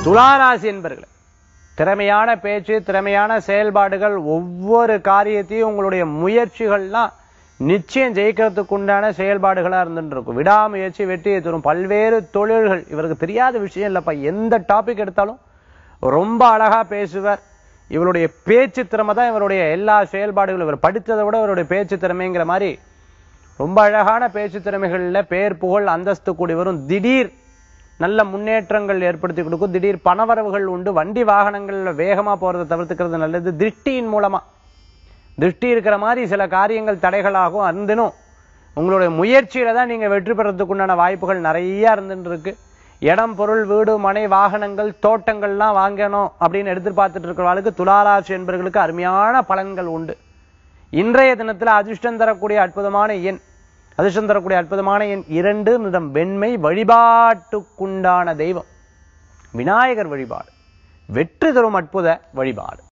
துளாராசி என்பர்களே திறமையான பேச்சு திறமையான செயல்பாடுகள் ஒவ்வொரு காரியத்தையும் உங்களுடைய முயற்சிகள்லாம் நிச்சயம் ஜெயிக்கிறதுக்கு உண்டான செயல்பாடுகளா இருந்துட்டு இருக்கும் விடாமுயற்சி வெற்றியை தரும் பல்வேறு தொழில்கள் இவருக்கு தெரியாத விஷயம் இல்லப்பா எந்த டாபிக் எடுத்தாலும் ரொம்ப அழகா பேசுவார் இவருடைய பேச்சு திறமை தான் இவருடைய எல்லா செயல்பாடுகளும் இவர் படித்ததை விட இவருடைய பேச்சு திறமைங்கிற மாதிரி ரொம்ப அழகான பேச்சு திறமைகள்ல பேர் புகழ் அந்தஸ்து கூடி வரும் திடீர் நல்ல முன்னேற்றங்கள் ஏற்படுத்தி கொடுக்கும் திடீர் பணவரவுகள் உண்டு வண்டி வாகனங்கள்ல வேகமா போறதை தவிர்த்துக்கிறது நல்லது திருஷ்டியின் மூலமா திருஷ்டி இருக்கிற மாதிரி சில காரியங்கள் தடைகளாகும் அந்தனும் உங்களுடைய முயற்சியில தான் நீங்க வெற்றி பெறதுக்கு உண்டான வாய்ப்புகள் நிறைய இருந்துட்டு இருக்கு இடம் பொருள் வீடு மனை வாகனங்கள் தோட்டங்கள்லாம் வாங்கணும் அப்படின்னு எதிர்பார்த்துட்டு இருக்கிறவர்களுக்கு துளாராசி என்பவர்களுக்கு அருமையான பலன்கள் உண்டு இன்றைய தினத்துல அதிர்ஷ்டம் தரக்கூடிய அற்புதமான எண் அதிர்ஷ்டம் தரக்கூடிய அற்புதமான எண் இரண்டு நிறம் வெண்மை வழிபாட்டுக்குண்டான தெய்வம் விநாயகர் வழிபாடு வெற்றி தரும் அற்புத வழிபாடு